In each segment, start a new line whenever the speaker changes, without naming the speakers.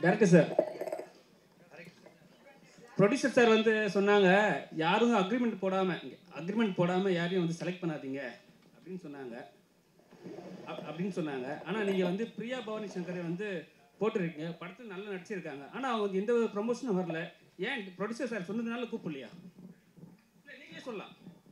Director sir producer sir வந்து சொன்னாங்க யாரும் அக்ரிமெண்ட் போடாமல் அக்ரிமெண்ட் போடாமல் யாரையும் வந்து செலக்ட் பண்ணாதீங்க அப்படின்னு சொன்னாங்க அப்- அப்படின்னு சொன்னாங்க ஆனால் நீங்கள் வந்து பிரியா பவானி சங்கரை வந்து போட்டிருக்கீங்க படத்தில் நல்லா நடிச்சிருக்காங்க ஆனால் அவங்க வந்து எந்த ஒரு ப்ரொமோஷனும் வரல ஏன் ப்ரொடியூசர் சார் சொன்னதுனால கூப்பிடலையா இல்லை நீங்களே சொல்லலாம்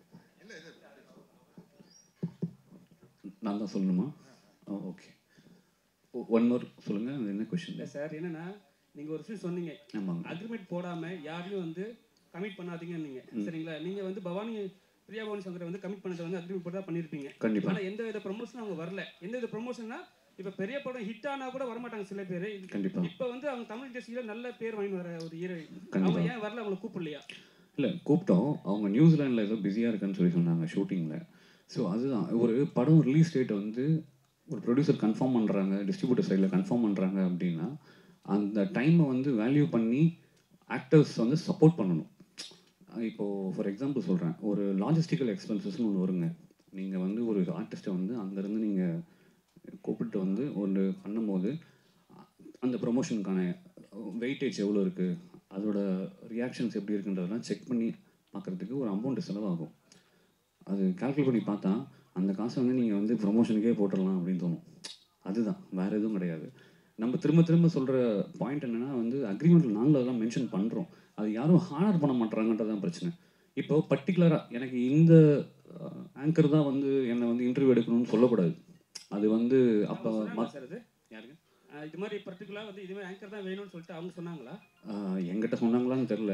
நான் தான் சொல்லணுமா ஓகே ஒன் மோர் சொல்லுங்கள் அது என்ன கொஷின்
இல்லை சார் என்னன்னா நீங்கள் ஒரு விஷயம் சொன்னீங்க
ஆமாங்க
அக்ரிமெண்ட் போடாமல் யாரையும் வந்து கமிட் பண்ணாதீங்கன்னு நீங்க சரிங்களா நீங்கள் வந்து பவானி பிரியா பவானி சங்கரை வந்து கமிட் பண்ணதை வந்து அக்ரிமெண்ட் போட்டு தான் பண்ணியிருப்பீங்க
கண்டிப்பாக
ஆனால் எந்த வித ப்ரொமோஷனும் அவங்க வரல எந்த வித ப்ரொமோஷன்னா இப்போ பெரிய படம் ஹிட் ஆனா கூட வரமாட்டாங்க சில பேர்
கண்டிப்பாக
இப்போ வந்து அவங்க தமிழ் இண்டஸ்ட்ரியில் நல்ல பேர் வாங்கி வர ஒரு ஹீரோயின் அவங்க
கண்டிப்பாக
ஏன் வரல அவங்களை கூப்பிடலையா
இல்லை கூப்பிட்டோம் அவங்க நியூசிலாண்டில் ஏதோ பிஸியாக இருக்குன்னு சொல்லி சொன்னாங்க ஷூட்டிங்கில் ஸோ அதுதான் ஒரு படம் ரிலீஸ் டேட் வந்து ஒரு ப்ரொடியூசர் கன்ஃபார்ம் பண்ணுறாங்க டிஸ்ட்ரிபியூட்டர் சைடில் கன்ஃபார்ம் பண்ணுறாங்க அப்படின்னா அந்த டைமை வந்து வேல்யூ பண்ணி ஆக்டர்ஸ் வந்து சப்போர்ட் பண்ணணும் இப்போது ஃபார் எக்ஸாம்பிள் சொல்கிறேன் ஒரு லாஜிஸ்டிக்கல் எக்ஸ்பென்சஸ்னு ஒன்று வருங்க நீங்கள் வந்து ஒரு ஆர்டிஸ்ட்டை வந்து அங்கேருந்து நீங்கள் கூப்பிட்டு வந்து ஒன்று பண்ணும்போது அந்த ப்ரொமோஷனுக்கான வெயிட்டேஜ் எவ்வளோ இருக்குது அதோட ரியாக்ஷன்ஸ் எப்படி இருக்குன்றதெல்லாம் செக் பண்ணி பார்க்குறதுக்கு ஒரு அமௌண்ட் செலவாகும் அது கால்குலேட் பண்ணி பார்த்தா அந்த காசை வந்து நீங்கள் வந்து ப்ரொமோஷனுக்கே போட்டுடலாம் அப்படின்னு தோணும் அதுதான் வேறு எதுவும் கிடையாது நம்ம திரும்ப திரும்ப சொல்கிற பாயிண்ட் என்னென்னா வந்து அக்ரிமெண்ட்டில் நாங்களும் அதெல்லாம் மென்ஷன் பண்ணுறோம் அது யாரும் ஹானர் பண்ண மாட்டாங்கன்றது தான் பிரச்சனை இப்போ பர்டிகுலராக எனக்கு இந்த ஆங்கர் தான் வந்து என்னை வந்து இன்டர்வியூ எடுக்கணும்னு சொல்லக்கூடாது அது வந்து அப்போ
சொன்னாங்களா சார் அது யாருங்க ஆஹ் இது மாதிரி பர்டிகுலராக வந்து இதுமாதிரி ஆங்கர் தான் வேணும்னு சொல்லிட்டு அவங்க சொன்னாங்களா
ஆஹ் என்கிட்ட சொன்னாங்களான்னு தெரில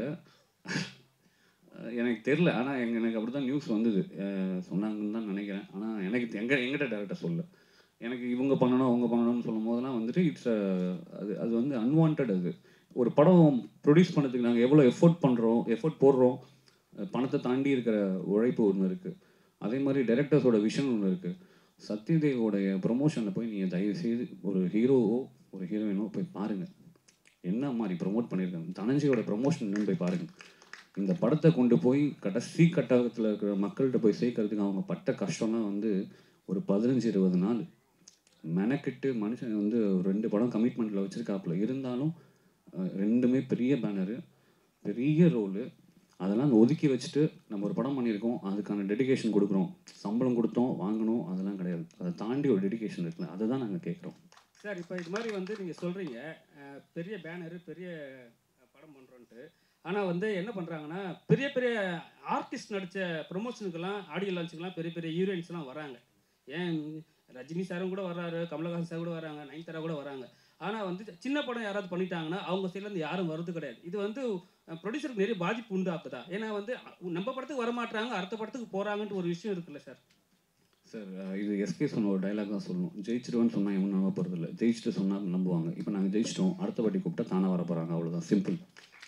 எனக்கு தெரில ஆனால் எங்க எனக்கு அப்படி தான் நியூஸ் வந்தது ஆஹ் சொன்னாங்கன்னு தான் நினைக்கிறேன் ஆனால் எனக்கு எங்க எங்கிட்ட டேரெக்டாக சொல்ல எனக்கு இவங்க பண்ணணும் அவங்க பண்ணணும்னு சொல்லும் போதெல்லாம் வந்துட்டு இட்ஸ் அது அது வந்து அன்வான்ட் அது ஒரு படம் ப்ரொடியூஸ் பண்ணதுக்கு நாங்கள் எவ்வளோ எஃபோர்ட் பண்ணுறோம் எஃபோர்ட் போடுறோம் அஹ் பணத்தை தாண்டி இருக்கிற உழைப்பு ஒன்று இருக்குது அதே மாதிரி டைரக்டர்ஸோட விஷன் ஒன்று இருக்குது சத்யதேவோடைய ப்ரொமோஷனில் போய் நீங்கள் தயவு செய்து ஒரு ஹீரோவோ ஒரு ஹீரோயினோ போய் பாருங்கள் என்ன மாதிரி ப்ரொமோட் பண்ணியிருக்காங்க தனஞ்சயோட ப்ரொமோஷன் என்னன்னு போய் பாருங்கள் இந்த படத்தை கொண்டு போய் கடைசி கட்டத்தில் இருக்கிற மக்கள்கிட்ட போய் சேர்க்கறதுக்கு அவங்க பட்ட கஷ்டம்லாம் வந்து ஒரு பதினஞ்சு இருபது நாள் மெனக்கெட்டு மனுஷன் வந்து ஒரு ரெண்டு படம் கமிட்மெண்ட்டில் வச்சுருக்காப்புல இருந்தாலும் அஹ், ரெண்டுமே பெரிய பேனரு பெரிய ரோலு அதெல்லாம் அங்க ஒதுக்கி வச்சுட்டு நம்ம ஒரு படம் பண்ணியிருக்கோம் அதுக்கான டெடிகேஷன் கொடுக்குறோம் சம்பளம் கொடுத்தோம் வாங்கணும் அதெல்லாம் கிடையாது அதை தாண்டி ஒரு டெடிகேஷன் இருக்குல்ல அதை தான் நாங்கள் கேட்குறோம்
சார் இப்போ இது மாதிரி வந்து நீங்கள் சொல்கிறீங்க பெரிய பேனரு பெரிய அஹ், படம் பண்ணுறோன்ட்டு ஆனால் வந்து என்ன பண்ணுறாங்கன்னா பெரிய பெரிய ஆர்டிஸ்ட் நடித்த ப்ரொமோஷனுக்கெல்லாம் ஆடியோ லான்ச்சுக்கெல்லாம் பெரிய பெரிய ஹீரோயின்ஸ்லாம் வராங்க ஏன் ரஜினி சாரும் கூட வர்றாரு கமலஹாசன் சார் கூட வராங்க நயன்தாரா கூட வராங்க ஆனால் வந்து சின்ன படம் யாராவது பண்ணிட்டாங்கன்னா அவங்க சைட்லேருந்து யாரும் வர்றது கிடையாது இது வந்து ப்ரொடியூசருக்கு நிறைய பாதிப்பு உண்டாக்குதா ஏன்னா வந்து அ- நம்ம படத்துக்கு வர மாட்றாங்க அடுத்த படத்துக்கு போகிறாங்கன்ட்டு ஒரு விஷயம் இருக்குல்ல சார்
சார் அஹ் இது எஸ்கே சொன்ன ஒரு டைலாக் தான் சொல்லணும் ஜெயிச்சிருவேன்னு சொன்னால் எவனும் நம்ப போகிறதில்ல ஜெயிச்சுட்டு சொன்னால் நம்புவாங்க இப்போ நாங்கள் ஜெயிச்சிட்டோம் அடுத்த வாட்டி கூப்பிட்டா தானே வர போகிறாங்க அவ்வளோதான் சிம்பிள்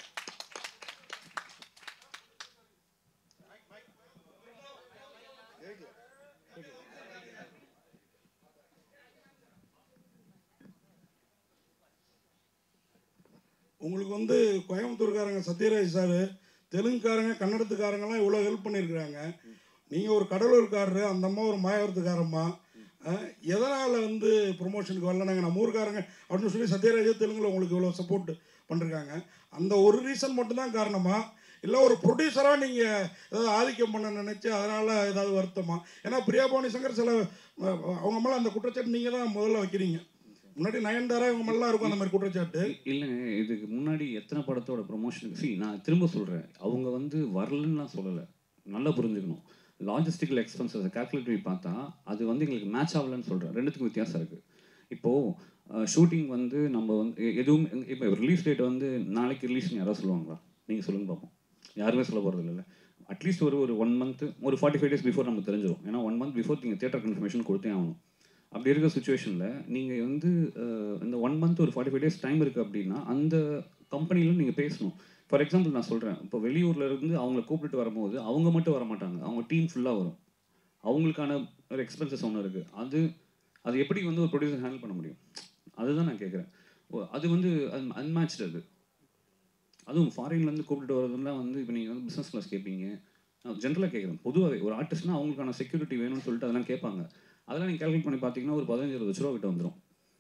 உங்களுக்கு வந்து கோயம்புத்தூர்காரங்க சத்யராஜ் சார் தெலுங்குக்காரங்க கன்னடத்துக்காரங்கெல்லாம் இவ்வளோ ஹெல்ப் பண்ணியிருக்கிறாங்க நீங்கள் ஒரு கடலூர்காரரு அந்த அம்மா ஒரு மாயவரத்துக்காரம்மா எதனால் வந்து ப்ரொமோஷனுக்கு வரல நாங்கள் நம்ம ஊருக்காரங்க அப்படின்னு சொல்லி சத்யராஜே தெலுங்குல உங்களுக்கு இவ்வளோ சப்போர்ட் பண்ணிருக்காங்க அந்த ஒரு ரீசன் மட்டும்தான் காரணமா இல்லை ஒரு ப்ரொடியூசராக நீங்கள் ஏதாவது ஆதிக்கம் பண்ண நினச்சி அதனால் ஏதாவது வருத்தமா ஏன்னா பிரியா பவானி சங்கர் சில அஹ், அவங்க மேலே அந்த குற்றச்சாட்டு நீங்கள் தான் முதல்ல வைக்கிறீங்க முன்னாடி நயன்தாரா இவங்க மேலாம் இருக்கும் அந்த மாதிரி குற்றச்சாட்டு
இல்லைங்க இதுக்கு முன்னாடி எத்தனை படத்தோட ப்ரொமோஷனுக்கு see நான் திரும்ப சொல்கிறேன் அவங்க வந்து வரலன்னு நான் சொல்லலை நல்லா புரிஞ்சுக்கணும் லாஜிஸ்டிக்கல் எக்ஸ்பென்சஸை கால்குலேட் பண்ணி பார்த்தா அது வந்து எங்களுக்கு மேட்ச் ஆகலன்னு சொல்கிறேன் ரெண்டுத்துக்கும் வித்தியாசம் இருக்குது இப்போது ஷூட்டிங் வந்து நம்ம வந்து எ- எதுவும் இப்போ ரிலீஸ் டேட் வந்து நாளைக்கு ரிலீஸ்னு யாராவது சொல்லுவாங்களா நீங்கள் சொல்லுங்க பார்ப்போம் யாருமே சொல்ல போகிறது இல்லை அட்லீஸ்ட் ஒரு ஒரு ஒன் மந்த் ஒரு ஃபார்ட்டி ஃபைவ் டேஸ் பிஃபோர் நமக்கு தெரிஞ்சிடும் ஏன்னா ஒன் மந்த் பிஃபோர் நீங்கள் தேட்டர் கன்ஃபர்மேஷன் கொடுத்தே ஆகணும் அப்படி இருக்கிற சுச்சுவேஷனில் நீங்கள் வந்து அஹ், இந்த ஒன் மந்த் ஒரு ஃபார்ட்டி ஃபைவ் டேஸ் டைம் இருக்குது அப்படின்னா அந்த கம்பெனியில் நீங்கள் பேசணும் ஃபார் எக்ஸாம்பிள் நான் சொல்கிறேன் இப்போ வெளியூர்ல இருந்து அவங்கள கூப்பிட்டு வரும்போது அவங்க மட்டும் வர மாட்டாங்க அவங்க டீம் ஃபுல்லாக வரும் அவங்களுக்கான ஒரு எக்ஸ்பென்சஸ் ஒன்று இருக்குது அது அது எப்படி வந்து ஒரு ப்ரொடியூசர் ஹேண்டில் பண்ண முடியும் அதுதான் நான் கேட்குறேன் அது வந்து அன்மேட்ச்டு அது அதுவும் ஃபாரின்லேருந்து கூப்பிட்டு வரதுலாம் வந்து இப்போ நீங்கள் வந்து பிஸ்னஸ் கிளாஸ் கேட்பீங்க நான் ஜென்ரலாக கேட்குறேன் பொதுவாகவே ஒரு ஆர்டிஸ்ட்னா அவங்களுக்கான செக்யூரிட்டி வேணும்னு சொல்லிட்டு அதெல்லாம் கேட்பாங்க அதெல்லாம் நீங்கள் கால்குலேட் பண்ணி பார்த்தீங்கன்னா ஒரு பதினஞ்சு இருபது லட்ச ரூபா கிட்ட வந்துடும்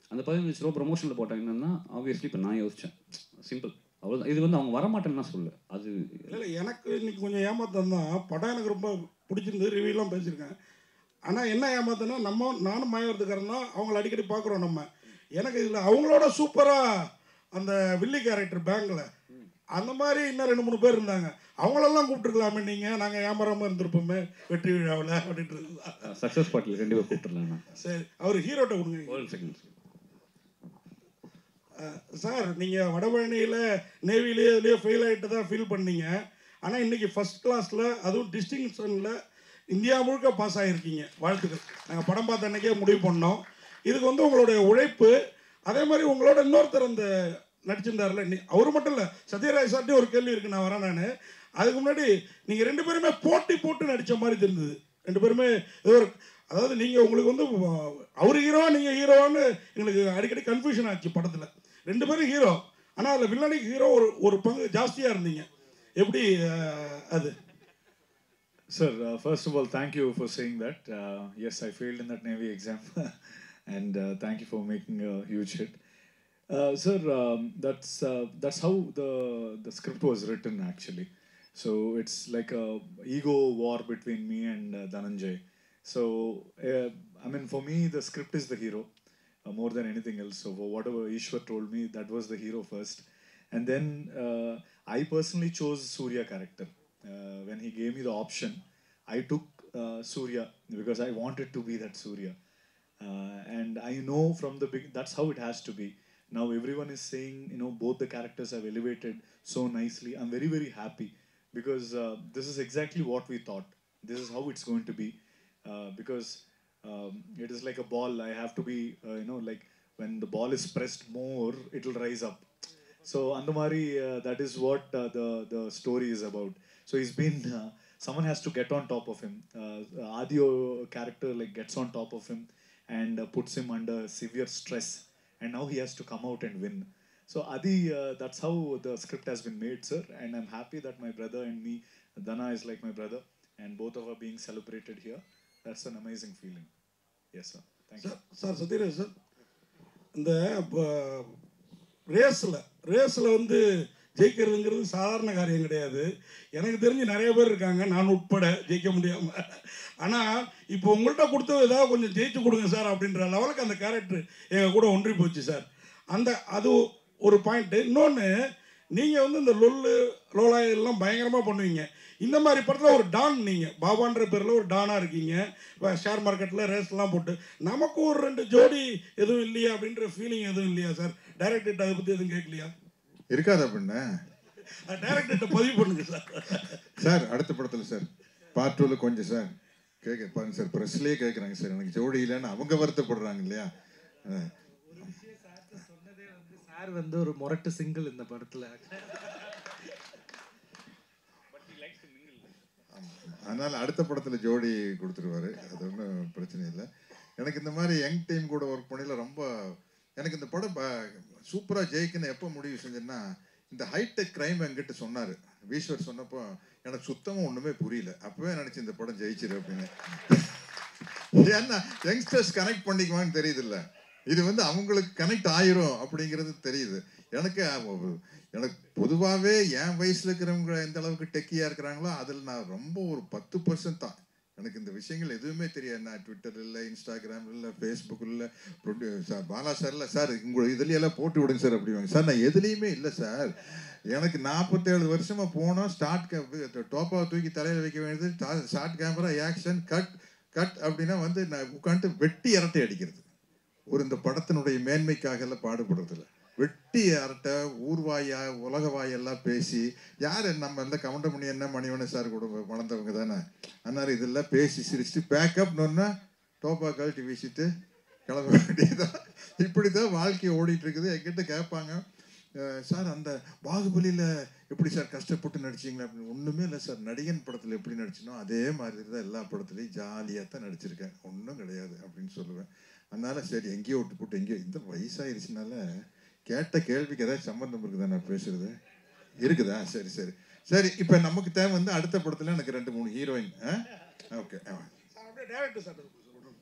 அந்த பதினஞ்சு லட்ச ரூபா ப்ரொமோஷனில் போட்டாங்கன்னா ஆப்வியஸ்லி இப்போ நான் யோசித்தேன் சிம்பிள் அவ்வளோதான் இது வந்து அவங்க வரமாட்டேன்னு தான் சொல்லு அது
இல்லை இல்லை எனக்கு இன்னைக்கு கொஞ்சம் ஏமாத்தம் தான் படம் எனக்கு ரொம்ப பிடிச்சிருந்து ரிவ்யூலாம் பேசியிருக்கேன் ஆனால் என்ன ஏமாத்தனா நம்ம நானும் மாயவரத்துக்காரன் தான் அவங்கள அடிக்கடி பார்க்குறோம் நம்ம எனக்கு இதில் அவங்களோட சூப்பராக அந்த வில்லி கேரக்டர் பேங்கில் அந்த மாதிரி இன்னும் ரெண்டு மூணு பேர் இருந்தாங்க அவங்களெல்லாம் கூப்பிட்டுருக்கலாமே நீங்கள் நாங்கள் ஏமாறாமல் இருந்திருப்போமே வெற்றி விழாவில் அப்படின்றது
சக்ஸஸ் பார்ட்டில் கண்டிப்பாக கூப்பிட்டுருலாம் நான்
சரி அவர் ஹீரோட்ட கொடுங்க
ஒரு செகண்ட்
சார் நீங்கள் வடபழனியில் நேவிலேயே இதுலேயே ஃபெயில் ஆகிட்டு தான் ஃபீல் பண்ணீங்க ஆனால் இன்றைக்கி ஃபஸ்ட் கிளாஸில் அதுவும் டிஸ்டிங்ஷனில் இந்தியா முழுக்க பாஸ் ஆகிருக்கீங்க வாழ்த்துக்கள் நாங்கள் படம் பார்த்த அன்றைக்கே முடிவு பண்ணோம் இதுக்கு வந்து உங்களுடைய உழைப்பு அதே மாதிரி உங்களோட இன்னொருத்தர் அந்த நடிச்சிருந்தார்ல நீ அவர் மட்டும் இல்லை சத்யராஜ் சார்ட்டையும் ஒரு கேள்வி இருக்கு நான் வரேன் நான் அதுக்கு முன்னாடி நீங்கள் ரெண்டு பேருமே போட்டி போட்டு நடித்த மாதிரி தெரிந்தது ரெண்டு பேருமே ஏதோ ஒரு அதாவது நீங்கள் உங்களுக்கு வந்து அவர் ஹீரோவா நீங்கள் ஹீரோவான்னு எங்களுக்கு அடிக்கடி கன்ஃபியூஷன் ஆச்சு படத்தில் ரெண்டு பேரும் ஹீரோ ஆனால் அதில் வில்லனுக்கு ஹீரோ ஒரு ஒரு பங்கு ஜாஸ்தியாக இருந்தீங்க எப்படி அஹ், அது
Sir, uh, first of all, thank you for saying that. Uh, yes, I failed in that Navy exam, and uh, thank you for making a huge hit. Uh, sir, um, that's uh, that's how the the script was written actually. So it's like a ego war between me and uh, Dhananjay. So uh, I mean, for me, the script is the hero uh, more than anything else. So for whatever Ishwar told me, that was the hero first, and then uh, I personally chose Surya character. Uh, when he gave me the option, I took uh, Surya because I wanted to be that Surya. Uh, and I know from the big that's how it has to be. Now everyone is saying, you know, both the characters have elevated so nicely. I'm very, very happy because uh, this is exactly what we thought. This is how it's going to be. Uh, because um, it is like a ball. I have to be, uh, you know, like when the ball is pressed more, it will rise up. So Andamari, uh, that is what uh, the the story is about. So he's been uh, someone has to get on top of him. Uh, Adio character like gets on top of him and uh, puts him under severe stress, and now he has to come out and win. So Adi, uh, that's how the script has been made, sir. And I'm happy that my brother and me, Dana is like my brother, and both of us are being celebrated here. That's an amazing feeling. Yes, sir. Thank you.
Sir sir Sathyaraj sir இந்த ரேஸில் ரேஸில் வந்து ஜெயிக்கிறதுங்கிறது சாதாரண காரியம் கிடையாது எனக்கு தெரிஞ்சு நிறைய பேர் இருக்காங்க நான் உட்பட ஜெயிக்க முடியாமல் ஆனால் இப்போ உங்கள்கிட்ட கொடுத்தது ஏதாவது கொஞ்சம் ஜெயிச்சு கொடுங்க சார் அப்படின்ற லெவலுக்கு அந்த கேரக்டர் எங்கள் கூட ஒன்றி போச்சு சார் அந்த அது ஒரு பாயிண்ட்டு இன்னொன்று நீங்கள் வந்து இந்த லொல்லு லோலா எல்லாம் பயங்கரமாக பண்ணுவீங்க இந்த மாதிரி படத்தில் ஒரு டான் நீங்கள் பாபான்ற பேரில் ஒரு டானாக இருக்கீங்க இப்போ ஷேர் மார்க்கெட்டில் ரேஸ்லாம் போட்டு நமக்கு ஒரு ரெண்டு ஜோடி எதுவும் இல்லையா அப்படின்ற ஃபீலிங் எதுவும் இல்லையா சார் டைரக்டர்கிட்ட அதை பற்றி எதுவும் கேட்கலையா
இருக்காதா பின்ன
டைரக்டர்கிட்ட பதிவு பண்ணுங்க சார்
சார் அடுத்த படத்தில் சார் பார்ட் டூவில் கொஞ்சம் சார் கேட்க பாருங்க சார் ப்ரெஸ்லேயே கேட்குறாங்க சார் எனக்கு ஜோடி இல்லைன்னு அவங்க வருத்தப்படுறாங்க இல்லையா அஹ்,
சொன்னதே வந்து சார் வந்து ஒரு முரட்டு சிங்கிள் இந்த படத்துல
அதனால அடுத்த படத்தில் ஜோடி கொடுத்துருவாரு அது ஒன்றும் பிரச்சனை இல்லை எனக்கு இந்த மாதிரி யங் டீம் கூட ஒர்க் பண்ணல ரொம்ப எனக்கு இந்த படம் சூப்பராக ஜெயிக்கணும் எப்போ முடிவு செஞ்சேன்னா இந்த ஹைடெக் கிரைம் என்கிட்ட சொன்னார் ஈஸ்வர் சொன்னப்போ எனக்கு சுத்தமாக ஒன்றுமே புரியல அப்போவே நினச்சி இந்த படம் ஜெயிச்சிரு அப்படின்னு ஏன்னா யங்ஸ்டர்ஸ் கனெக்ட் பண்ணிக்குவான்னு தெரியுதுல்ல இது வந்து அவங்களுக்கு கனெக்ட் ஆயிரும் அப்படிங்கிறது தெரியுது எனக்கு அஹ், எனக்கு பொதுவாகவே என் வயசில் இருக்கிறவங்க எந்த அளவுக்கு டெக்கியாக இருக்கிறாங்களோ அதில் நான் ரொம்ப ஒரு பத்து பர்சன்ட் தான் எனக்கு இந்த விஷயங்கள் எதுவுமே தெரியாது நான் ட்விட்டர் இல்லை இன்ஸ்டாகிராம் இல்லை ஃபேஸ்புக் இல்லை சார் பாலா சார் இல்லை சார் உங்களை இதுலையெல்லாம் போட்டு விடுங்க சார் அப்படிவாங்க சார் நான் எதுலேயுமே இல்லை சார் எனக்கு நாற்பத்தேழு வருஷமா போனோம் ஸ்டார்ட் டோப்பாவை தூக்கி தலையில் வைக்க வேண்டியது shot camera action cut cut அப்படின்னா வந்து நான் உட்காந்துட்டு வெட்டி அரட்டை அடிக்கிறது ஒரு இந்த படத்தினுடைய மேன்மைக்காக எல்லாம் பாடுபடுறதில்ல வெட்டி அரட்டை ஊர்வாயா உலக வாயெல்லாம் பேசி யார் நம்ம எல்லாம் கவுண்டமணி என்ன மணிவண்ணன் சார் கூட வளர்ந்தவங்க தானே அதனால இதெல்லாம் பேசி சிரிச்சுட்டு பேக்கப்னு டோப்பா கழட்டி வீசிட்டு கிளம்ப வேண்டியதான் இப்படி தான் வாழ்க்கை ஓடிட்டு இருக்குது என்கிட்ட கேட்பாங்க அஹ் சார் அந்த பாகுபலியில் எப்படி சார் கஷ்டப்பட்டு நடிச்சீங்களா அப்படின்னு ஒன்றுமே இல்லை சார் நடிகன் படத்தில் எப்படி நடிச்சினோ அதே மாதிரி தான் எல்லா படத்துலையும் ஜாலியாக தான் நடிச்சிருக்கேன் ஒன்றும் கிடையாது அப்படின்னு சொல்லுவேன் அதனால சரி எங்கேயோ விட்டு போட்டு எங்கேயோ இந்த வயசாயிருச்சுனால கேட்ட கேள்விக்கு ஏதாவது சம்மந்தம் இருக்குதா நான் பேசுறது இருக்குதா சரி சரி சரி இப்போ நமக்கு தேவை வந்து அடுத்த படத்தில் எனக்கு ரெண்டு மூணு ஹீரோயின் ஓகே
சார் அப்படியே director sir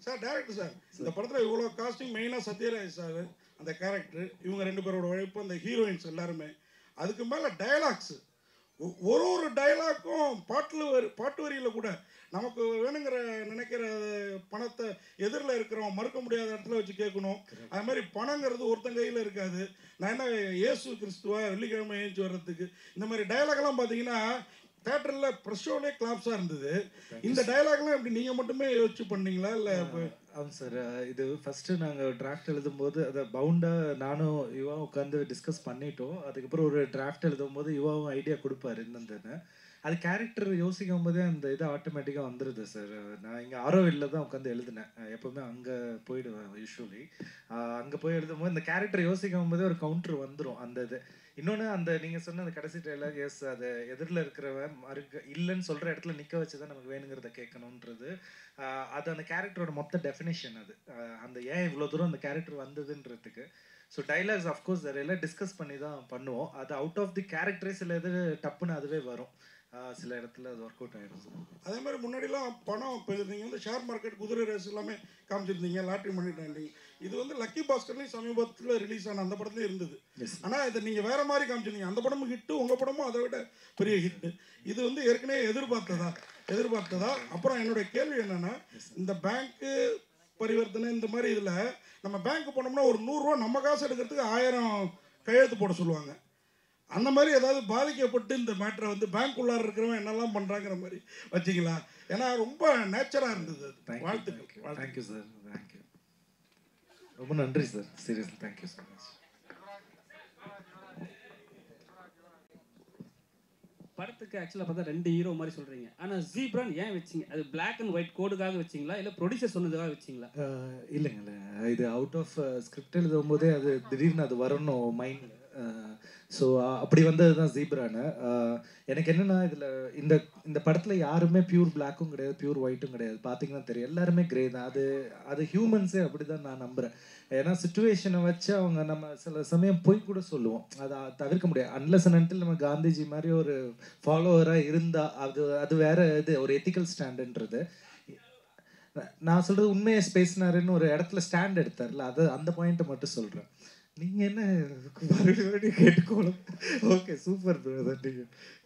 sir director sir இந்த படத்தில் இவ்வளோ காஸ்டிங் மெயினாக சத்யராஜ் சார் அந்த கேரக்டர் இவங்க ரெண்டு பேரோட உழைப்பு அந்த ஹீரோயின்ஸ் எல்லாருமே அதுக்கு மேலே டயலாக்ஸு ஒரு ஒரு டயலாக்கும் பாட்டில் வரி பாட்டு வரியில் கூட நமக்கு வேணுங்கிற நினைக்கிற பணத்தை எதிரில் இருக்கிறவன் மறுக்க முடியாத இடத்துல வச்சு கேட்கணும் அது மாதிரி பணங்கிறது ஒருத்தன் கையில் இருக்காது நான் என்ன இயேசு கிறிஸ்துவா வெள்ளிக்கிழமை ஏஞ்சி வர்றதுக்கு இந்த மாதிரி டயலாக்லாம் பார்த்தீங்கன்னா தேட்டரில் ப்ரெஸ் ஷோலே கிளாப்ஸாக இருந்தது இந்த டயலாக்லாம் எப்படி நீங்கள் மட்டுமே யோசிச்சு பண்ணீங்களா இல்லை இப்போ
ஆமாம் சார் இது ஃபஸ்ட்டு நாங்கள் டிராஃப்ட் எழுதும்போது அதை பவுண்டாக நானும் யுவாவும் உட்காந்து டிஸ்கஸ் பண்ணிட்டோம் அதுக்கப்புறம் ஒரு டிராஃப்ட் எழுதும்போது யுவாவும் ஐடியா கொடுப்பாரு என்னன்னு அது கேரக்டர் யோசிக்கும் போதே அந்த இது ஆட்டோமேட்டிக்காக வந்துடுது சார் நான் இங்கே ஆரோவில்ல தான் உட்காந்து எழுதினேன் அஹ் எப்பவுமே அங்கே போயிடுவேன் யூஸ்வலி அங்கே போய் எழுதும்போது இந்த கேரக்டர் யோசிக்கும் போதே ஒரு கவுண்டர் வந்துடும் அந்த இது இன்னொன்று அந்த நீங்கள் சொன்ன அந்த கடைசி டைலாக் எஸ் அது எதிரில் இருக்கிறவன் மறுக்க இல்லைன்னு சொல்கிற இடத்துல நிற்க வச்சு தான் நமக்கு வேணுங்கிறத கேட்கணுன்றது ஆஹ் அது அந்த கேரக்டரோட மொத்த டெஃபினேஷன் அது ஆஹ் அந்த ஏன் இவ்வளோ தூரம் அந்த கேரக்டர் வந்ததுன்றதுக்கு ஸோ டைலாக்ஸ் அஃப்கோர்ஸ் எல்லாம் டிஸ்கஸ் பண்ணி தான் பண்ணுவோம் அது அவுட் ஆஃப் தி கேரக்டரே சில இது டப்புன்னு அதுவே வரும் ஆஹ் சில இடத்துல அது ஒர்க் அவுட் ஆயிடும் சார்
அதே மாதிரி முன்னாடிலாம் பணம் இப்போ நீங்கள் வந்து ஷேர் மார்க்கெட் குதிரை ரேஸ் எல்லாமே காமிச்சிருந்தீங்க லாட்ரி பண்ணிட்டு இது வந்து லக்கி பாஸ்கர்லையும் சமீபத்தில் ரிலீஸ் ஆன அந்த படத்துலேயும் இருந்தது
Yes.
ஆனால் இதை நீங்கள் வேற மாதிரி காமிச்சிருந்தீங்க அந்த படமும் ஹிட்டு உங்கள் படமும் அதை விட பெரிய ஹிட்டு இது வந்து ஏற்கனவே எதிர்பார்த்ததா எதிர்பார்த்ததா அப்புறம் என்னுடைய கேள்வி என்னன்னா இந்த பேங்க்கு பரிவர்த்தனை இந்த மாதிரி இதில் நம்ம பேங்க் போனோம்னா ஒரு நூறுரூவா நம்ம காசு எடுக்கிறதுக்கு ஆயிரம் கையெழுத்து போட சொல்லுவாங்க அந்த மாதிரி ஏதாவது பாதிக்கப்பட்டு இந்த மேட்டரை வந்து பேங்க் உள்ளார இருக்கிறவன் என்னெல்லாம் பண்ணுறாங்கிற மாதிரி வச்சிங்களா ஏன்னா ரொம்ப நேச்சராக இருந்தது அது.
தேங்க்யூ
வாழ்த்துக்கள் வாழ்த்துக்கள்
தேங்க்யூ சார் தேங்க்யூ ரொம்ப நன்றி sir seriously thank you so much
படத்துக்கு ஆக்சுவலாக பார்த்தா ரெண்டு ஹீரோ மாதிரி சொல்கிறீங்க ஆனால் ஜீப்ரான் ஏன் வச்சீங்க அது Black அண்ட் ஒயிட் கோடுக்காக வச்சிங்களா இல்லை ப்ரொடியூசர் சொன்னதுக்காக வச்சிங்களா
ஆஹ் இல்லைங்க இது அவுட் ஆஃப் ஸ்கிரிப்ட் எழுதும் போதே அது திடீர்னு அது வரணும் மைண்ட் ஸோ அப்படி வந்தது தான் ஜீப்ரானு எனக்கு என்னன்னா இதில் இந்த இந்த படத்தில் யாருமே பியூர் பிளாக்கும் கிடையாது பியூர் ஒயிட்டும் கிடையாது பார்த்தீங்கன்னா தெரியும் எல்லாருமே கிரே தான் அது அது ஹியூமன்ஸே அப்படி தான் நான் நம்புகிறேன் ஏன்னா சுச்சுவேஷனை வச்சு அவங்க நம்ம சில சமயம் பொய் கூட சொல்லுவோம் அதை தவிர்க்க முடியாது அன்லஸ் அன்டில் நம்ம காந்திஜி மாதிரி ஒரு ஃபாலோவராக இருந்தால் அது அது வேற இது ஒரு எத்திக்கல் ஸ்டாண்டுன்றது நான் சொல்றது உண்மையை பேசினாருன்னு ஒரு இடத்துல ஸ்டாண்ட் எடுத்தார்ல அது அந்த பாயிண்ட்டை மட்டும் சொல்றேன் நீங்க என்ன மறுபடியும் மறுபடியும் கேட்டுக்கோணும் ஓகே சூப்பர் பிரதர் நீங்க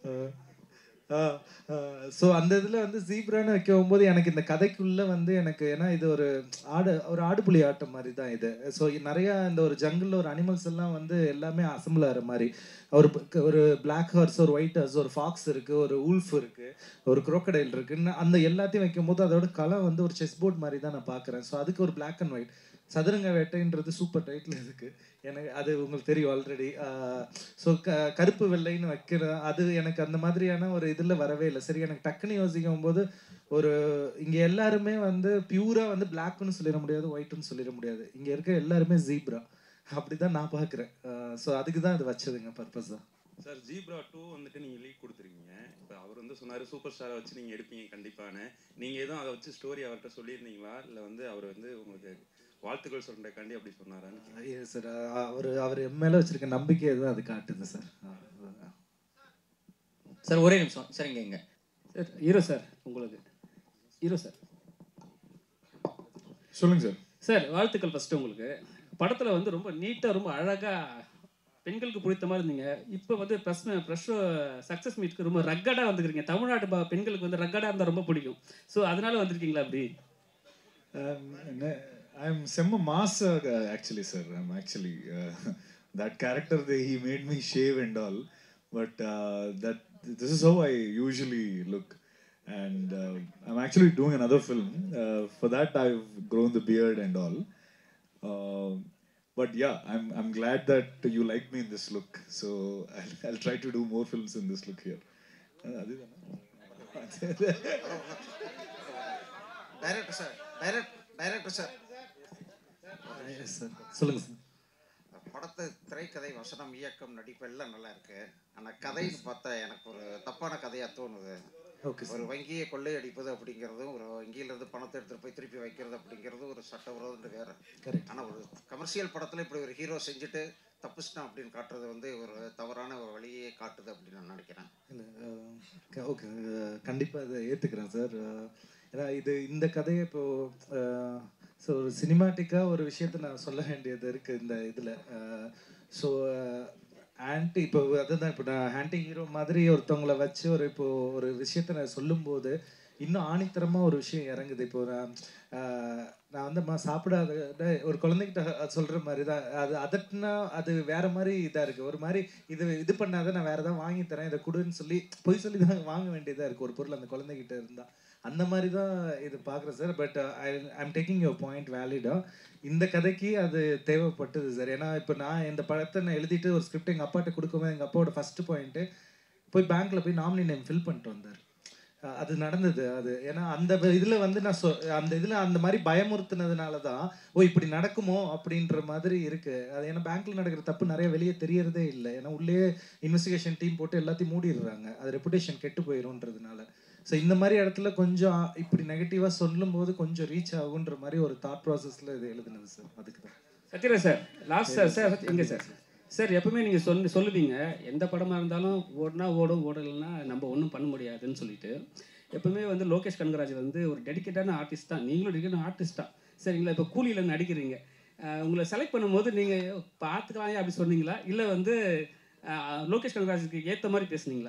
ஸோ அந்த இதில் வந்து ஜீப்ரான்னு வைக்க போகும்போது எனக்கு இந்த கதைக்குள்ள வந்து எனக்கு ஏன்னா இது ஒரு ஆடு ஒரு ஆடுபுலி ஆட்டம் மாதிரி தான் இது ஸோ நிறையா இந்த ஒரு ஜங்கிளில் ஒரு அனிமல்ஸ் எல்லாம் வந்து எல்லாமே அசம்பிள் ஆகிற மாதிரி ஒரு ப- ஒரு பிளாக் ஹார்ஸ் ஒரு ஒயிட் ஹார்ஸ் ஒரு ஃபாக்ஸ் இருக்கு ஒரு உல்ஃப் இருக்கு ஒரு crocodile இருக்குன்னு அந்த எல்லாத்தையும் வைக்கும்போது அதோட கலர் வந்து ஒரு செஸ் போர்ட் மாதிரி தான் நான் பார்க்குறேன் ஸோ அதுக்கு ஒரு Black அண்ட் ஒயிட் சதுரங்க வேட்டைன்றது சூப்பர் டைட்டில் இருக்கு எனக்கு அது உங்களுக்கு தெரியும் ஆல்ரெடி ஸோ க கருப்பு வெள்ளைன்னு வைக்கிற அது எனக்கு அந்த மாதிரியான ஒரு இதில் வரவே இல்லை சரி எனக்கு டக்குன்னு யோசிக்கும் போது ஒரு இங்கே எல்லாருமே வந்து பியூராக வந்து பிளாக்னு சொல்லிட முடியாது ஒயிட்னு சொல்லிட முடியாது இங்கே இருக்க எல்லாருமே ஜீப்ரா அப்படிதான் நான் பார்க்குறேன் ஸோ அதுக்கு தான் இது வச்சதுங்க பர்பஸாக
சார் ஜீப்ரா டூ வந்துட்டு நீங்கள் லீக் கொடுத்துருக்கீங்க இப்போ அவர் வந்து சொன்னார் சூப்பர் ஸ்டாரை வச்சு நீங்கள் எடுப்பீங்க கண்டிப்பான்னு நீங்கள் எதுவும் அதை வச்சு ஸ்டோரி அவர்கிட்ட சொல்லியிருந்தீங்களா இல்லை வந்து அவர் வந்து உங்களுக்கு வாழ்த்துக்கள் சொல்கிறக்காண்டி அப்படி சொன்னாரான்னு
சார் அவர் அவர் என் மேலே வச்சிருக்க நம்பிக்கையை தான் அது காட்டுது சார்
சார் ஒரே நிமிஷம் சார் இங்க இங்க
சார் ஹீரோ சார் உங்களுக்கு ஹீரோ சார்
சொல்லுங்க சார்
சார் வாழ்த்துக்கள் ஃபஸ்ட்டு உங்களுக்கு படத்தில் வந்து ரொம்ப நீட்டாக ரொம்ப அழகாக பெண்களுக்கு பிடித்த மாதிரி இருந்தீங்க இப்போ வந்து ப்ரெஸ் ப்ரெஷ் சக்ஸஸ் மீட்க்கு ரொம்ப ரக்கடாக வந்துக்கிறீங்க தமிழ்நாட்டு ப- பெண்களுக்கு வந்து ரக்கடாக இருந்தால் ரொம்ப பிடிக்கும் ஸோ அதனால வந்திருக்கீங்களா அப்படி
I'm Semma Mass uh, actually, sir. I'm actually uh, that character. They, he made me shave and all, but uh, that this is how I usually look. And uh, I'm actually doing another film. Uh, for that, I've grown the beard and all. Uh, but yeah, I'm I'm glad that you like me in this look. So I'll, I'll try to do more films in this look here. Uh, அதுதானா?
Director sir direct director sir
sir சொல்லுங்க sir
படத்து திரைக்கதை வசனம் இயக்கம் நடிப்பு எல்லாம் நல்லா இருக்கு ஆனா கதைன்னு பார்த்தா எனக்கு ஒரு தப்பான கதையா தோணுது
ஓகே
ஒரு வங்கியை கொள்ளையடிப்பது அப்படிங்கிறதும் ஒரு வங்கியில இருந்து பணத்தை எடுத்துட்டு போய் திருப்பி வைக்கிறது அப்படிங்கிறது ஒரு சட்டவிரோதம் வேற
Correct.
ஆனா ஒரு கமர்ஷியல் படத்துல இப்படி ஒரு ஹீரோ செஞ்சுட்டு தப்பிச்சிட்டான் அப்படின்னு காட்டுறது வந்து ஒரு தவறான ஒரு வழியே காட்டுது அப்படின்னு நான் நினைக்கிறேன்
இல்லை ஓகே கண்டிப்பாக இதை ஏற்றுக்கிறேன் சார் ஏன்னா இது இந்த கதையை இப்போ ஸோ ஒரு சினிமாட்டிக்காக ஒரு விஷயத்த நான் சொல்ல வேண்டியது இருக்குது இந்த இதில் ஸோ ஆன்டி இப்போ அதுதான் இப்போ நான் ஆன்டி ஹீரோ மாதிரி ஒருத்தவங்கள வச்சு ஒரு இப்போ ஒரு விஷயத்த நான் சொல்லும்போது இன்னும் ஆணித்தரமாக ஒரு விஷயம் இறங்குது இப்போ நான் ஆஹ், நான் வந்து அம்மா சாப்பிடாத டேய், ஒரு குழந்தைகிட்ட சொல்கிற மாதிரி தான் அது அதட்டுனா அது வேற மாதிரி இதாக இருக்குது ஒரு மாதிரி இது இது பண்ணாத நான் வேற ஏதாவது வாங்கி தரேன் இதை கொடுன்னு சொல்லி பொய் சொல்லி தான் வாங்க வேண்டியதாக இருக்குது ஒரு பொருள் அந்த குழந்தைகிட்ட இருந்தால் அந்த மாதிரி தான் இது பார்க்குறேன் sir but I I'm taking your point வேலிடாக இந்த கதைக்கு அது தேவைப்பட்டது சார் ஏன்னா இப்போ நான் இந்த படத்தை நான் எழுதிட்டு ஒரு ஸ்கிரிப்ட் எங்கள் அப்பாட்ட கொடுக்கும்போது எங்கள் அப்பாவோட ஃபர்ஸ்ட் பாயிண்ட்டு போய் பேங்க்கில் போய் நாமினி நேம் ஃபில் பண்ணிட்டு வந்தார் அஹ் அது நடந்தது அது ஏன்னா அந்த இதில் வந்து நான் சொ அந்த இதில் அந்த மாதிரி பயமுறுத்துனதுனால தான் ஓ இப்படி நடக்குமோ அப்படின்ற மாதிரி இருக்குது அது ஏன்னா பேங்க்கில் நடக்கிற தப்பு நிறைய வெளியே தெரியறதே இல்லை ஏன்னா உள்ளே இன்வெஸ்டிகேஷன் டீம் போட்டு எல்லாத்தையும் மூடிடுறாங்க அது ரெப்புடேஷன் கெட்டு போயிரும்ன்றதுனால ஸோ இந்த மாதிரி இடத்துல கொஞ்சம் இப்படி நெகட்டிவாக சொல்லும்போது கொஞ்சம் ரீச் ஆகுன்ற மாதிரி ஒரு தாட் ப்ராசஸில் இது எழுதுனது சார் அதுக்கு தான்
Sathyaraj sir last sir sir எங்கே சார் சார் எப்பவுமே நீங்கள் சொல்லு சொல்லுவீங்க எந்த படமாக இருந்தாலும் ஓடினா ஓடும் ஓடலைன்னா நம்ம ஒன்றும் பண்ண முடியாதுன்னு சொல்லிட்டு எப்பவுமே வந்து லோகேஷ் கனகராஜ் வந்து ஒரு டெடிக்கேட்டான ஆர்டிஸ்ட் தான் நீங்களும் டெடிக்கேட்டான ஆர்டிஸ்ட் தான் சரிங்களா இப்போ கூலியில் நடிக்கிறீங்க அஹ் உங்களை செலக்ட் பண்ணும்போது நீங்கள் பார்த்துக்கலாம் அப்படி சொன்னீங்களா இல்லை வந்து அஹ், லோகேஷ் கனகராஜுக்கு ஏற்ற மாதிரி பேசுனீங்களா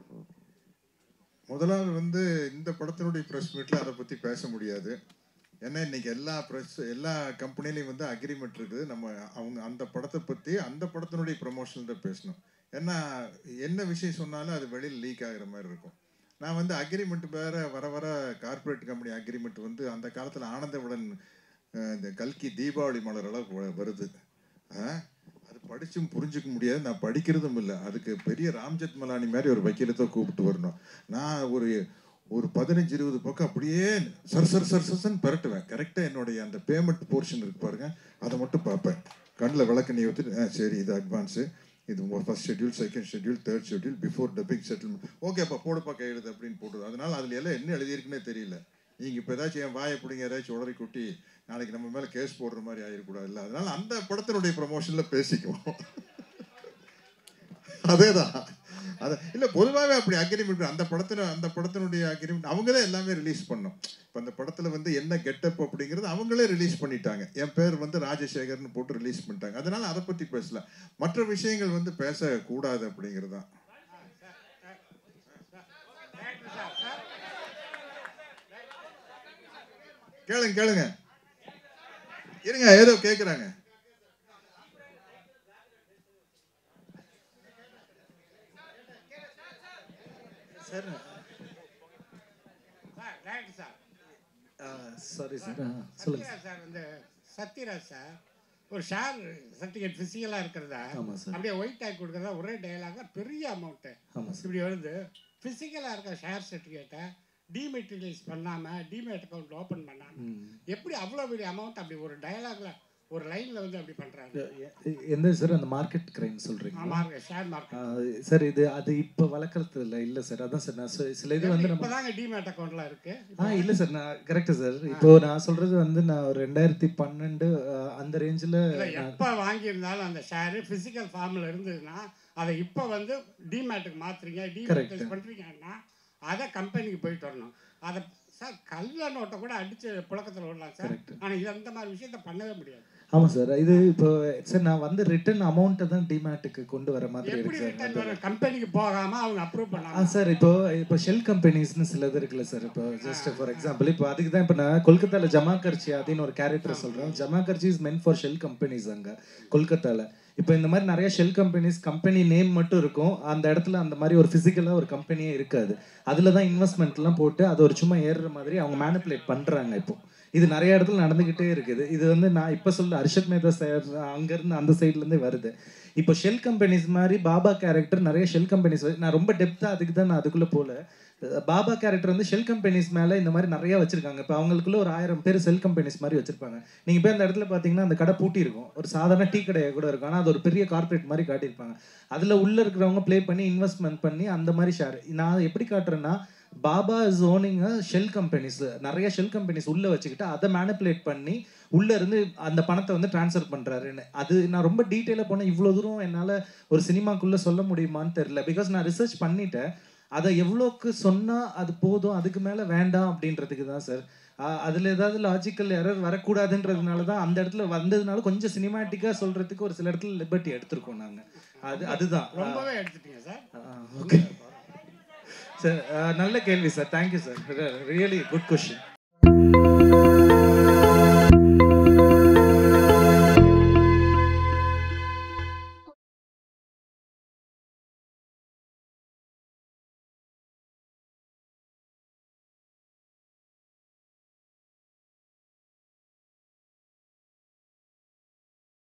முதலாவது வந்து இந்த படத்தினுடைய ப்ரெஸ் மீட்டில் அதை பற்றி பேச முடியாது ஏன்னா இன்னைக்கு எல்லா ப்ரெஸ் எல்லா கம்பெனிலையும் வந்து அக்ரிமெண்ட் இருக்குது நம்ம அவங்க அந்த படத்தை பற்றி அந்த படத்தினுடைய ப்ரமோஷன் தான் பேசணும் ஏன்னா என்ன விஷயம் சொன்னாலும் அது வெளியில் லீக் ஆகுற மாதிரி இருக்கும் நான் வந்து அக்ரிமெண்ட் வேற வர வர கார்ப்பரேட் கம்பெனி அக்ரிமெண்ட் வந்து அந்த காலத்தில் ஆனந்தவுடன் அஹ், இந்த கல்கி தீபாவளி மலர் அளவுக்கு வ- வருது ஆ? அது படிச்சும் புரிஞ்சுக்க முடியாது நான் படிக்கிறதும் இல்லை அதுக்கு பெரிய ராம்ஜெத் மலானி மாதிரி ஒரு வக்கீலத்தை கூப்பிட்டு வரணும் நான் ஒரு ஒரு பதினஞ்சு இருபது பக்கம் அப்படியே சர் சர் சர் சர்ன்னு பெரட்டுவேன் கரெக்டாக என்னுடைய அந்த பேமெண்ட் போர்ஷன் இருக்கு பாருங்க அதை மட்டும் பார்ப்பேன் கண்ணில் விளக்கு நீ ஊற்றிட்டு ஆ சரி இது அட்வான்ஸு இது first schedule second schedule third schedule before dubbing settlement ஓகேப்பா போடுப்பா கையெழுத்து அப்படின்னு போடுது அதனால அதில் எல்லாம் என்ன எழுதியிருக்குன்னே தெரியல நீங்கள் இப்போ ஏதாச்சும் என் வாயை பிடிங்க ஏதாச்சும் உடறி குட்டி நாளைக்கு நம்ம மேலே கேஸ் போடுற மாதிரி ஆயிடக்கூடாது இல்லை அதனால அந்த படத்தினுடைய ப்ரமோஷனில் பேசிக்குவோம் அதேதான் அது இல்லை பொதுவாகவே அப்படி அக்ரிமெண்ட் அந்த படத்தில் அந்த படத்தினுடைய அக்ரிமெண்ட் அவங்க தான் எல்லாமே ரிலீஸ் பண்ணோம் இப்போ அந்த படத்தில் வந்து என்ன கெட்டப் அப்படிங்கிறது அவங்களே ரிலீஸ் பண்ணிட்டாங்க என் பேர் வந்து ராஜசேகர்னு போட்டு ரிலீஸ் பண்ணிட்டாங்க அதனால அதை பற்றி பேசல மற்ற விஷயங்கள் வந்து பேசக்கூடாது அப்படிங்கிறது தான் கேளுங்க கேளுங்க இருங்க ஏதோ கேட்குறாங்க
sir
sir director sir
sorry sir சொல்லுங்கள்
சத்யராஜ் சார் வந்து சத்யராஜ் சார் ஒரு ஷேர் சர்டிஃபிகேட் ஃபிசிக்கலாக இருக்கிறதா
ஆமா சார்.
அப்படியே ஒயிட் டேக் கொடுக்குறதா ஒரே டயலாக பெரிய அமௌண்ட்டு
ஆமாம் சார்
இப்படி வருது ஃபிசிக்கலாக இருக்க ஷேர் சர்டிஃபிகேட்டை டிமெட்டீரியலைஸ் பண்ணாமல் டிமேட் அக்கௌண்ட் ஓப்பன் பண்ணாமல் எப்படி அவ்வளோ பெரிய அமௌண்ட் அப்படி ஒரு டயலாக்ல ஒரு லைனில் வந்து அப்படி பண்ணுறாங்க
எ- எந்த சார் அந்த மார்க்கெட் கிரைம் சொல்கிறீங்க
ஆமாம் ஷேர் மார்க்கெட்
சார் இது அது இப்போ வளர்க்குறது இல்லை இல்லை சார் அதான் சார் நான் சொ- சில இது வந்து நம்ம
இப்போதாங்க டிமேட் அக்கௌண்ட்லாம் இருக்கு
ஆ இல்லை சார் நான் கரெக்டு சார் இப்போ நான் சொல்கிறது வந்து நான் ஒரு ரெண்டாயிரத்தி பன்னெண்டு அஹ், அந்த ரேஞ்சில்
இல்லை எப்போ வாங்கியிருந்தாலும் அந்த ஷேரு ஃபிசிக்கல் ஃபார்மில் இருந்ததுன்னா அதை இப்போ வந்து டிமேட்டுக்கு மாற்றுறீங்க டிமேட்டைஸ் பண்ணுறீங்கன்னா அதை கம்பெனிக்கு போயிட்டு வரணும் அதை சார் கல்ல நோட்டை கூட அடித்து புழக்கத்தில் விடலாம் சார் ஆனால் இது அந்த மாதிரி விஷயத்த பண்ணவே முடியாது
ஆமாம் சார் இது இப்போ சார் நான் வந்து ரிட்டர்ன் அமௌண்ட்டை தான் டிமேட்டுக்கு கொண்டு வர மாதிரி
எப்படி
இருக்கு
ரிட்டர்ன்
சார்
வரும் கம்பெனிக்கு போகாமல் அவங்க அப்ரூவ்
ஆ
பண்ணாங்க
சார் இப்போ இப்போ ஷெல் கம்பெனிஸ்னு சிலது இருக்குல்ல சார் இப்போ ஜஸ்ட் ஃபார் எக்ஸாம்பிள் இப்போ அதுக்கு தான் இப்போ நான் கொல்கத்தாவில் ஜமா கர்ச்சி அப்படின்னு ஒரு கேரக்டர் சொல்கிறேன் ஜமா கர்ச்சி is meant for shell companies அங்கே கொல்கத்தாவில் இப்போ இந்த மாதிரி நிறைய ஷெல் கம்பெனிஸ் கம்பெனி நேம் மட்டும் இருக்கும் அந்த இடத்துல அந்த மாதிரி ஒரு ஃபிசிக்கலாக ஒரு கம்பெனியே இருக்காது அதில் தான் இன்வெஸ்ட்மெண்ட்லாம் போட்டு அது ஒரு சும்மா ஏறுற மாதிரி அவங்க மேனிப்புலேட் பண்ணுறாங்க இப்போ இது நிறைய இடத்துல நடந்துக்கிட்டே இருக்குது இது வந்து நான் இப்போ சொல்ல அர்ஷத் மேதா சார் அங்கேருந்து அந்த சைட்லேருந்தே வருது இப்போ ஷெல் கம்பெனிஸ் மாதிரி பாபா கேரக்டர் நிறைய ஷெல் கம்பெனிஸ் நான் ரொம்ப டெப்த்தாக அதுக்கு தான் நான் அதுக்குள்ளே போகல அஹ் பாபா கேரக்டர் வந்து ஷெல் கம்பெனிஸ் மேலே இந்த மாதிரி நிறைய வச்சிருக்காங்க இப்போ அவங்களுக்குள்ள ஒரு ஆயிரம் பேர் செல் கம்பெனிஸ் மாதிரி வச்சிருப்பாங்க நீங்கள் போய் அந்த இடத்துல பார்த்தீங்கன்னா அந்த கடை பூட்டி இருக்கும் ஒரு சாதாரண டீ கடையை கூட இருக்கும் ஆனால் அது ஒரு பெரிய கார்ப்பரேட் மாதிரி காட்டியிருப்பாங்க அதில் உள்ளே இருக்கிறவங்க ப்ளே பண்ணி இன்வெஸ்ட்மெண்ட் பண்ணி அந்த மாதிரி ஷேர் நான் எப்படி காட்டுறேன்னா Baba is owning shell companies நிறைய ஷெல் கம்பெனிஸ் உள்ளே வச்சுக்கிட்டு அதை மேனிப்புலேட் பண்ணி உள்ளே இருந்து அந்த பணத்தை வந்து ட்ரான்ஸ்ஃபர் பண்ணுறாருன்னு அது நான் ரொம்ப டீட்டெயிலாக போனேன் இவ்வளோ தூரம் என்னால் ஒரு சினிமாக்குள்ளே சொல்ல முடியுமான்னு தெரில பிகாஸ் நான் ரிசர்ச் பண்ணிட்டேன் அதை எவ்வளோக்கு சொன்னால் அது போதும் அதுக்கு மேலே வேண்டாம் அப்படின்றதுக்கு தான் சார் அதில் ஏதாவது லாஜிக்கல் எரர் வரக்கூடாதுன்றதுனால தான் அந்த இடத்துல வந்ததுனால கொஞ்சம் சினிமேட்டிக்காக சொல்கிறதுக்கு ஒரு சில இடத்துல லிபர்ட்டி எடுத்திருக்கோம் நாங்கள் அது அதுதான்
ரொம்பவே எடுத்துட்டீங்க சார்
ஓகே சார் நல்ல கேள்வி sir thank you sir really good question